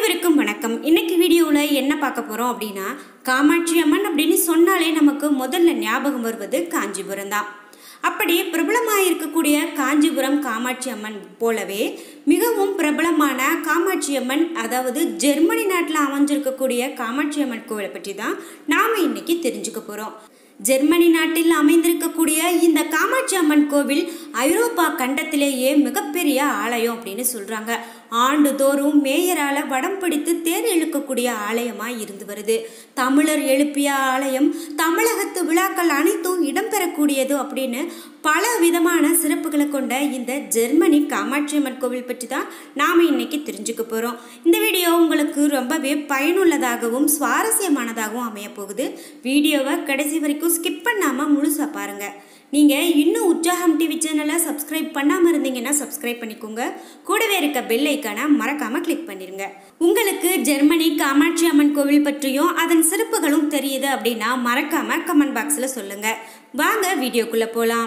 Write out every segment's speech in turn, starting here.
அனைவருக்கும் வணக்கம் இன்னைக்கு வீடியோவில் என்ன பார்க்க போகிறோம் அப்படின்னா காமாட்சி அம்மன் அப்படின்னு சொன்னாலே நமக்கு முதல்ல ஞாபகம் வருவது காஞ்சிபுரம் தான் அப்படி பிரபலமாக இருக்கக்கூடிய காஞ்சிபுரம் காமாட்சி அம்மன் போலவே மிகவும் பிரபலமான காமாட்சி அம்மன் அதாவது ஜெர்மனி நாட்டில் அமைஞ்சிருக்கக்கூடிய காமாட்சி அம்மன் கோவிலை பற்றி தான் நாம் இன்னைக்கு தெரிஞ்சுக்க போகிறோம் ஜெர்மனி நாட்டில் அமைந்திருக்கக்கூடிய இந்த காமாட்சி அம்மன் கோவில் ஐரோப்பா கண்டத்திலேயே மிகப்பெரிய ஆலயம் அப்படின்னு சொல்றாங்க ஆண்டுதோறும் மேயரால வடம் பிடித்து தேர் இழுக்கக்கூடிய ஆலயமாய் இருந்து வருது தமிழர் எழுப்பிய ஆலயம் தமிழகத்து விழாக்கள் அனைத்தும் இடம்பெறக்கூடியது அப்படின்னு பல விதமான சிறப்புகளை கொண்ட இந்த ஜெர்மனி காமாட்சி அம்மன் கோவில் பற்றி தான் நாம் இன்னைக்கு தெரிஞ்சுக்க போகிறோம் இந்த வீடியோ உங்களுக்கு ரொம்பவே பயனுள்ளதாகவும் சுவாரஸ்யமானதாகவும் அமைய போகுது வீடியோவை கடைசி வரைக்கும் ஸ்கிப் பண்ணாமல் முழுசாக பாருங்கள் நீங்கள் இன்னும் உற்சாகம் டிவி சேனலை சப்ஸ்கிரைப் பண்ணாமல் இருந்தீங்கன்னா சப்ஸ்கிரைப் பண்ணிக்கோங்க கூடவே இருக்க பெல் ஐக்கானை மறக்காமல் கிளிக் பண்ணிடுங்க உங்களுக்கு ஜெர்மனி காமாட்சி அம்மன் கோவில் பற்றியும் அதன் சிறப்புகளும் தெரியுது அப்படின்னா மறக்காமல் கமெண்ட் பாக்ஸில் சொல்லுங்கள் வாங்க வீடியோக்குள்ளே போகலாம்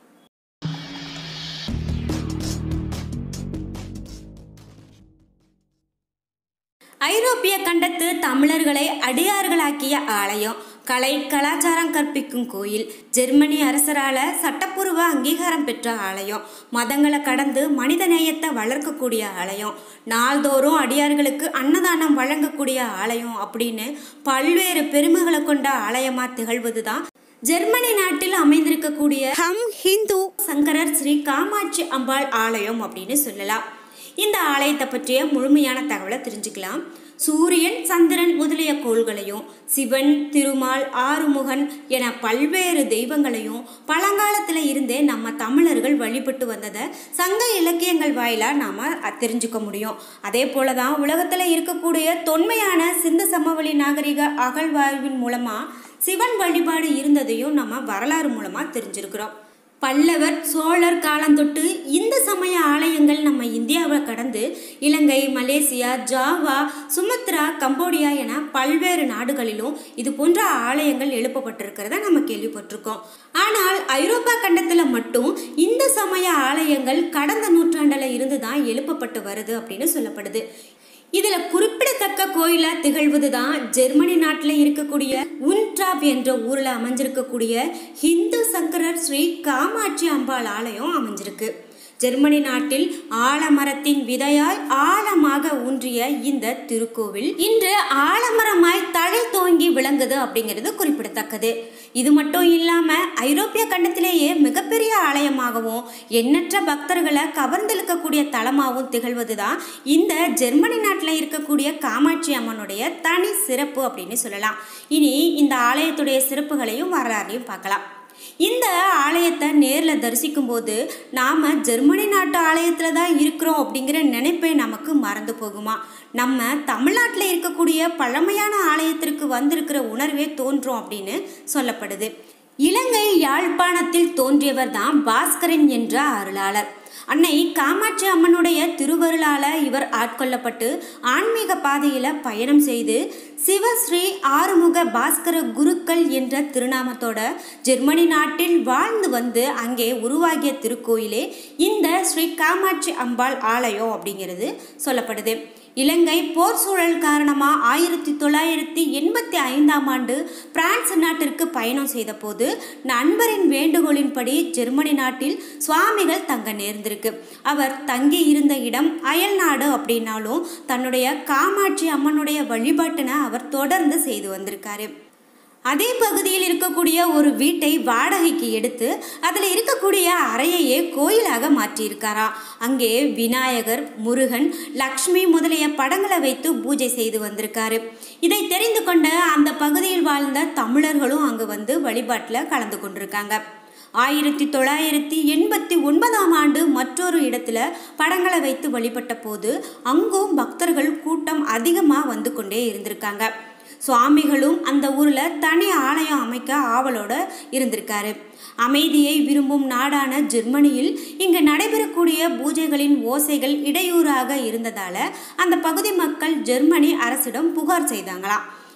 ஐரோப்பிய கண்டத்து தமிழர்களை அடியார்களாக்கிய ஆலயம் கலை கலாச்சாரம் கற்பிக்கும் கோயில் ஜெர்மனி அரசரால சட்டப்பூர்வ அங்கீகாரம் பெற்ற ஆலயம் மதங்களை கடந்து மனித நேயத்தை வளர்க்கக்கூடிய ஆலயம் நாள்தோறும் அடியார்களுக்கு அன்னதானம் வழங்கக்கூடிய ஆலயம் அப்படின்னு பல்வேறு பெருமைகளை கொண்ட ஆலயமா திகழ்வது தான் ஜெர்மனி நாட்டில் அமைந்திருக்கக்கூடிய ஹம் ஹிந்து சங்கரர் ஸ்ரீ காமாட்சி அம்பாள் ஆலயம் அப்படின்னு சொல்லலாம் இந்த ஆலயத்தை பற்றிய முழுமையான தகவலை தெரிஞ்சுக்கலாம் சூரியன் சந்திரன் முதலிய கோள்களையும் சிவன் திருமால் ஆறுமுகன் என பல்வேறு தெய்வங்களையும் பழங்காலத்தில் இருந்தே நம்ம தமிழர்கள் வழிபட்டு வந்ததை சங்க இலக்கியங்கள் வாயிலாக நாம் தெரிஞ்சுக்க முடியும் அதே போல தான் உலகத்தில் இருக்கக்கூடிய தொன்மையான சிந்து சமவெளி நாகரிக அகழ்வாய்வின் மூலமாக சிவன் வழிபாடு இருந்ததையும் நம்ம வரலாறு மூலமாக தெரிஞ்சிருக்கிறோம் பல்லவர் சோழர் காலந்தொட்டு இந்த சமய ஆலயங்கள் நம்ம இந்தியாவை கடந்து Ilangai Malaysia Java Sumatra Cambodia என பல்வேறு நாடுகளிலும் இது போன்ற ஆலயங்கள் எழுப்பப்பட்டிருக்கிறத நம்ம கேள்விப்பட்டிருக்கோம் ஆனால் ஐரோப்பா கண்டத்தில் மட்டும் இந்த சமய ஆலயங்கள் கடந்த நூற்றாண்டில் இருந்து தான் எழுப்பப்பட்டு வருது அப்படின்னு சொல்லப்படுது இதுல குறிப்பிடத்தக்க கோயிலா திகழ்வது தான் ஜெர்மனி நாட்டில் இருக்கக்கூடிய உன்ட்ராப் என்ற ஊர்ல அமைஞ்சிருக்கக்கூடிய ஹிந்து சங்கரர் ஸ்ரீ காமாட்சி அம்பாள் ஆலயம் அமைஞ்சிருக்கு ஜெர்மனி நாட்டில் ஆலமரத்தின் விதையாய் ஆழமாக ஊன்றிய இந்த திருக்கோவில் இன்று ஆலமரமாய் தழை தோங்கி விளங்குது அப்படிங்கிறது குறிப்பிடத்தக்கது இது மட்டும் இல்லாம ஐரோப்பிய கண்டத்திலேயே மிகப்பெரிய ஆலயமாகவும் எண்ணற்ற பக்தர்களை கவர்ந்தெழுக்கக்கூடிய தலமாகவும் திகழ்வதுதான் இந்த ஜெர்மனி நாட்டில் இருக்கக்கூடிய காமாட்சி அம்மனுடைய தனி சிறப்பு அப்படின்னு சொல்லலாம் இனி இந்த ஆலயத்துடைய சிறப்புகளையும் வரலாறையும் பார்க்கலாம் இந்த ஆலயத்தை நேரில் தரிசிக்கும் போது நாம் ஜெர்மனி நாட்டு ஆலயத்தில் தான் இருக்கிறோம் அப்படிங்கிற நினைப்பே நமக்கு மறந்து போகுமா நம்ம தமிழ்நாட்டில் இருக்கக்கூடிய பழமையான ஆலயத்திற்கு வந்திருக்கிற உணர்வே தோன்றும் அப்படின்னு சொல்லப்படுது இலங்கை யாழ்ப்பாணத்தில் தோன்றியவர் தான் பாஸ்கரன் என்ற அருளாளர் அன்னை காமாட்சி அம்மனுடைய திருவருளால இவர் ஆட்கொள்ளப்பட்டு ஆன்மீக பாதையில பயணம் செய்து சிவஸ்ரீ ஆறுமுக பாஸ்கர குருக்கள் என்ற திருநாமத்தோட ஜெர்மனி நாட்டில் வாழ்ந்து வந்து அங்கே உருவாகிய திருக்கோயிலே இந்த ஸ்ரீ காமாட்சி அம்பாள் ஆலயம் அப்படிங்கிறது சொல்லப்படுது இலங்கை போர் சூழல் காரணமாக ஆயிரத்தி தொள்ளாயிரத்தி எண்பத்தி ஐந்தாம் ஆண்டு பிரான்ஸ் நாட்டிற்கு பயணம் செய்த போது நண்பரின் வேண்டுகோளின்படி ஜெர்மனி நாட்டில் சுவாமிகள் தங்க நேர்ந்திருக்கு அவர் தங்கி இருந்த இடம் அயல் நாடு அப்படின்னாலும் தன்னுடைய காமாட்சி அம்மனுடைய வழிபாட்டினை அவர் தொடர்ந்து செய்து வந்திருக்காரு அதே பகுதியில் இருக்கக்கூடிய ஒரு வீட்டை வாடகைக்கு எடுத்து அதில் இருக்கக்கூடிய அறையையே கோயிலாக மாற்றியிருக்காரா அங்கே விநாயகர் முருகன் லக்ஷ்மி முதலிய படங்களை வைத்து பூஜை செய்து வந்திருக்காரு இதை தெரிந்து கொண்ட அந்த பகுதியில் வாழ்ந்த தமிழர்களும் அங்கு வந்து வழிபாட்டில் கலந்து கொண்டிருக்காங்க ஆயிரத்தி தொள்ளாயிரத்தி எண்பத்தி ஒன்பதாம் ஆண்டு மற்றொரு இடத்துல படங்களை வைத்து வழிபட்ட போது அங்கும் பக்தர்கள் கூட்டம் அதிகமாக வந்து கொண்டே இருந்திருக்காங்க சுவாமிகளும் அந்த ஊரில் தனி ஆலயம் அமைக்க ஆவலோட இருந்திருக்காரு அமைதியை விரும்பும் நாடான ஜெர்மனியில் இங்கு நடைபெறக்கூடிய பூஜைகளின் ஓசைகள் இடையூறாக இருந்ததால அந்த பகுதி மக்கள் ஜெர்மனி அரசிடம் புகார் செய்தாங்களாம்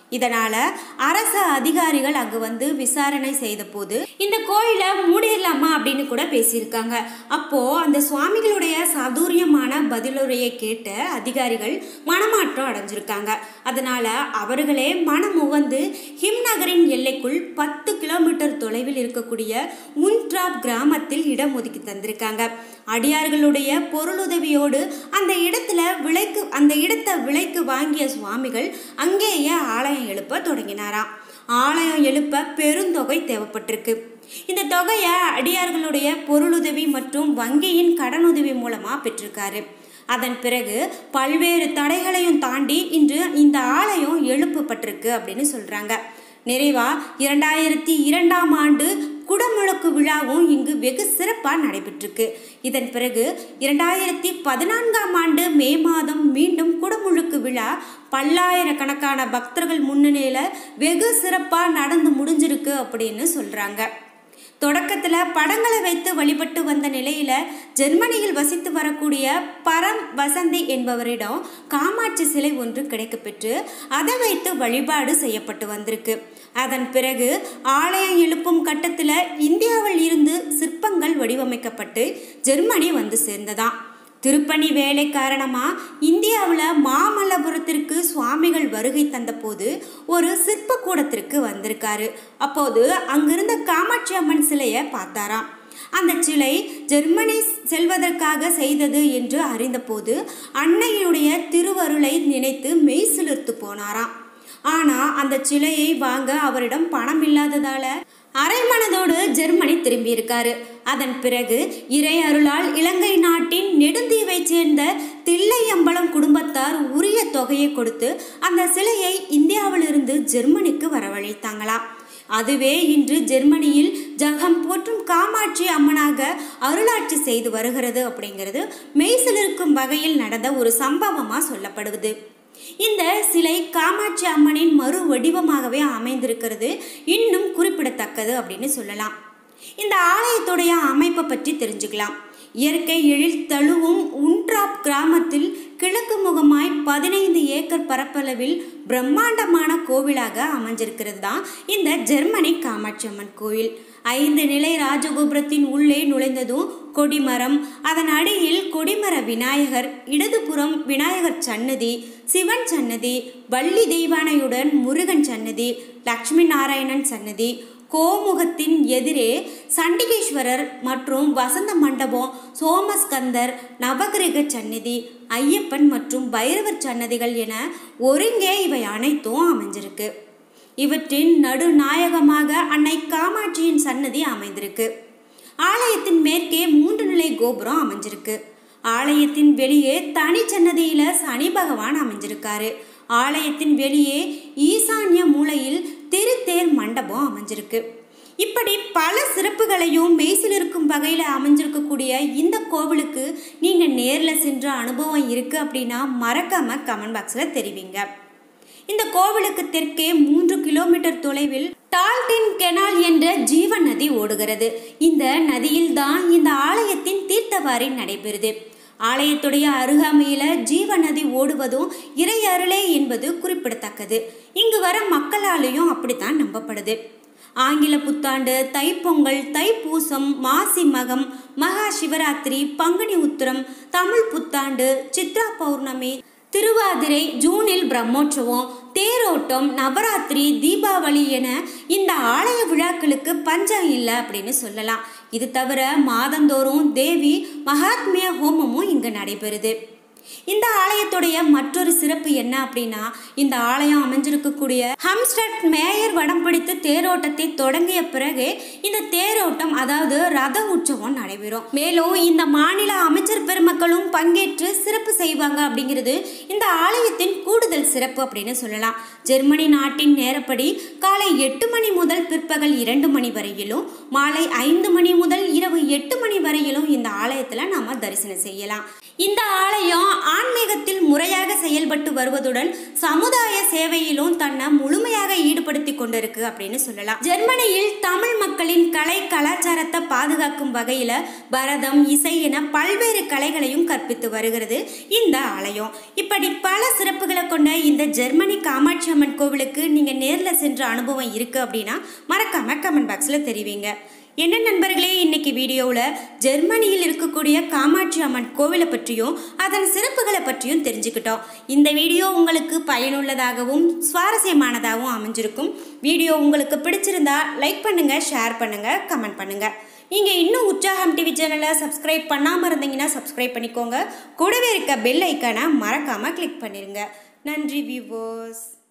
இதனால அரசு அதிகாரிகள் அங்கு வந்து விசாரணை செய்த போது இந்த கோயிலை மூடிடலாமா அப்படின்னு கூட பேசியிருக்காங்க அப்போ அந்த சுவாமிகளுடைய சாதுரியமான பதிலுரையை கேட்ட அதிகாரிகள் மனமாற்றம் அடைஞ்சிருக்காங்க அதனால அவர்களே மனம் உவந்து ஹிம் நகரின் எல்லைக்குள் பத்து கிலோமீட்டர் தொலைவில் இருக்கக்கூடிய உன்ட்ராப் கிராமத்தில் இடம் ஒதுக்கி தந்திருக்காங்க அடியார்களுடைய பொருளுதவியோடு அந்த இடத்துல விலைக்கு அந்த இடத்தை விலைக்கு வாங்கிய சுவாமிகள் அங்கேயே ஆலயம் எழுப்ப தொடங்கினாராம் ஆலயம் எழுப்ப பெருந்தொகை தேவைப்பட்டிருக்கு இந்த தொகையை அடியார்களுடைய பொருளுதவி மற்றும் வங்கியின் கடனுதவி மூலமாக பெற்றிருக்காரு அதன் பிறகு பல்வேறு தடைகளையும் தாண்டி இன்று இந்த ஆலயம் எழுப்பப்பட்டிருக்கு அப்படின்னு சொல்கிறாங்க நிறைவா இரண்டாயிரத்தி இரண்டாம் ஆண்டு குடமுழக்கு விழாவும் இங்கு வெகு சிறப்பாக நடைபெற்றிருக்கு இதன் பிறகு இரண்டாயிரத்தி பதினான்காம் ஆண்டு மே மாதம் மீண்டும் குடமுழுக்கு விழா பல்லாயிரக்கணக்கான பக்தர்கள் முன்னிலையில் வெகு சிறப்பாக நடந்து முடிஞ்சிருக்கு அப்படின்னு சொல்கிறாங்க தொடக்கத்தில் படங்களை வைத்து வழிபட்டு வந்த நிலையில் ஜெர்மனியில் வசித்து வரக்கூடிய பரம் வசந்தி என்பவரிடம் காமாட்சி சிலை ஒன்று கிடைக்கப்பெற்று அதை வைத்து வழிபாடு செய்யப்பட்டு வந்திருக்கு அதன் பிறகு ஆலயம் எழுப்பும் கட்டத்தில் இந்தியாவில் இருந்து சிற்பங்கள் வடிவமைக்கப்பட்டு ஜெர்மனி வந்து சேர்ந்ததாம் திருப்பணி வேலை காரணமாக இந்தியாவில் மாமல்லபுரத்திற்கு சுவாமிகள் வருகை தந்தபோது ஒரு சிற்ப கூடத்திற்கு வந்திருக்காரு அப்போது அங்கிருந்த காமாட்சி அம்மன் சிலையை பார்த்தாராம் அந்த சிலை ஜெர்மனி செல்வதற்காக செய்தது என்று அறிந்தபோது அன்னையுடைய திருவருளை நினைத்து மெய் சிலிர்த்து போனாராம் ஆனால் அந்த சிலையை வாங்க அவரிடம் பணம் இல்லாததால அரைமனதோடு ஜெர்மனி திரும்பியிருக்காரு அதன் பிறகு இறை அருளால் இலங்கை நாட்டின் நெடுந்தீவை சேர்ந்த தில்லையம்பலம் குடும்பத்தார் உரிய தொகையை கொடுத்து அந்த சிலையை இந்தியாவிலிருந்து ஜெர்மனிக்கு வரவழைத்தாங்களாம் அதுவே இன்று ஜெர்மனியில் ஜகம் போற்றும் காமாட்சி அம்மனாக அருளாட்சி செய்து வருகிறது அப்படிங்கிறது மெய்சிலிருக்கும் வகையில் நடந்த ஒரு சம்பவமாக சொல்லப்படுவது இந்த சிலை காமாட்சி அம்மனின் மறு வடிவமாகவே அமைந்திருக்கிறது இன்னும் குறிப்பிடத்தக்கது அப்படின்னு சொல்லலாம் இந்த ஆலயத்துடைய அமைப்பை பற்றி தெரிஞ்சுக்கலாம் இயற்கை எழில் தழுவும் உன்ட்ராப் கிராமத்தில் கிழக்கு முகமாய் பதினைந்து ஏக்கர் பரப்பளவில் பிரம்மாண்டமான கோவிலாக அமைஞ்சிருக்கிறது தான் இந்த ஜெர்மனி காமாட்சி அம்மன் கோயில் ஐந்து நிலை ராஜகோபுரத்தின் உள்ளே நுழைந்ததும் கொடிமரம் அதன் அடியில் கொடிமர விநாயகர் இடதுபுறம் விநாயகர் சன்னதி சிவன் சன்னதி வள்ளி தெய்வானையுடன் முருகன் சன்னதி லக்ஷ்மி நாராயணன் சன்னதி கோமுகத்தின் எதிரே சண்டிகேஸ்வரர் மற்றும் வசந்த மண்டபம் சோமஸ்கந்தர் நவகிரக சன்னதி ஐயப்பன் மற்றும் பைரவர் சன்னதிகள் என ஒருங்கே இவை அனைத்தும் அமைஞ்சிருக்கு இவற்றின் நடுநாயகமாக அன்னை காமாட்சியின் சன்னதி அமைந்திருக்கு ஆலயத்தின் மேற்கே மூன்று நிலை கோபுரம் அமைஞ்சிருக்கு ஆலயத்தின் வெளியே தனி சன்னதியில சனி பகவான் அமைஞ்சிருக்காரு ஆலயத்தின் வெளியே ஈசான்ய மூலையில் திருத்தேர் மண்டபம் அமைஞ்சிருக்கு இப்படி பல சிறப்புகளையும் மெய்சில் இருக்கும் வகையில் அமைஞ்சிருக்கக்கூடிய இந்த கோவிலுக்கு நீங்கள் நேரில் சென்ற அனுபவம் இருக்குது அப்படின்னா மறக்காமல் கமெண்ட் பாக்ஸில் தெரிவிங்க இந்த கோவிலுக்கு தெற்கே மூன்று கிலோமீட்டர் தொலைவில் டால்டின் கெனால் என்ற ஜீவ நதி ஓடுகிறது இந்த நதியில் தான் இந்த ஆலயத்தின் தீர்த்தவாரி நடைபெறுது ஆலயத்துடைய அருகாமையில ஜீவ நதி ஓடுவதும் இறை அருளே என்பது குறிப்பிடத்தக்கது இங்கு வர மக்களாலேயும் அப்படித்தான் நம்பப்படுது ஆங்கில புத்தாண்டு தைப்பொங்கல் தைப்பூசம் மாசி மகம் மகா சிவராத்திரி பங்குனி உத்திரம் தமிழ் புத்தாண்டு சித்ரா பௌர்ணமி திருவாதிரை ஜூனில் பிரம்மோற்சவம் தேரோட்டம் நவராத்திரி தீபாவளி என இந்த ஆலய விழாக்களுக்கு பஞ்சம் இல்லை அப்படின்னு சொல்லலாம் இது தவிர மாதந்தோறும் தேவி மகாத்மிய ஹோமமும் இங்கு நடைபெறுது இந்த ஆலயத்துடைய மற்றொரு சிறப்பு என்ன அப்படின்னா இந்த ஆலயம் அமைஞ்சிருக்கக்கூடிய ஹம்ஸ்டட் மேயர் வடம் பிடித்து தேரோட்டத்தை தொடங்கிய பிறகு இந்த தேரோட்டம் அதாவது ரத உற்சவம் நடைபெறும் மேலும் இந்த மாநில அமைச்சர் பெருமக்களும் பங்கேற்று சிறப்பு செய்வாங்க அப்படிங்கிறது இந்த ஆலயத்தின் கூடுதல் சிறப்பு அப்படின்னு சொல்லலாம் ஜெர்மனி நாட்டின் நேரப்படி காலை எட்டு மணி முதல் பிற்பகல் இரண்டு மணி வரையிலும் மாலை ஐந்து மணி முதல் இரவு எட்டு மணி வரையிலும் இந்த ஆலயத்தில் நாம தரிசனம் செய்யலாம் இந்த ஆலயம் ஆன்மீகத்தில் முறையாக செயல்பட்டு வருவது கொடுப்பதுடன் சமுதாய சேவையிலும் தன்னை முழுமையாக ஈடுபடுத்தி கொண்டிருக்கு அப்படின்னு சொல்லலாம் ஜெர்மனியில் தமிழ் மக்களின் கலை கலாச்சாரத்தை பாதுகாக்கும் வகையில் பரதம் இசை என பல்வேறு கலைகளையும் கற்பித்து வருகிறது இந்த ஆலயம் இப்படி பல சிறப்புகளை கொண்ட இந்த ஜெர்மனி காமாட்சி அம்மன் கோவிலுக்கு நீங்கள் நேரில் சென்ற அனுபவம் இருக்குது அப்படின்னா மறக்காம கமெண்ட் பாக்ஸில் தெரிவிங்க என்ன நண்பர்களே இன்னைக்கு வீடியோவில் ஜெர்மனியில் இருக்கக்கூடிய காமாட்சி அம்மன் கோவிலை பற்றியும் அதன் சிறப்புகளை பற்றியும் தெரிஞ்சுக்கிட்டோம் இந்த வீடியோ உங்களுக்கு பயனுள்ளதாகவும் சுவாரஸ்யமானதாகவும் அமைஞ்சிருக்கும் வீடியோ உங்களுக்கு பிடிச்சிருந்தா லைக் பண்ணுங்க ஷேர் பண்ணுங்க கமெண்ட் பண்ணுங்க நீங்கள் இன்னும் உற்சாகம் டிவி சேனலை சப்ஸ்கிரைப் பண்ணாமல் இருந்தீங்கன்னா சப்ஸ்கிரைப் பண்ணிக்கோங்க கூடவே இருக்க பெல் ஐக்கானை மறக்காமல் கிளிக் பண்ணிடுங்க நன்றி வியூவர்ஸ்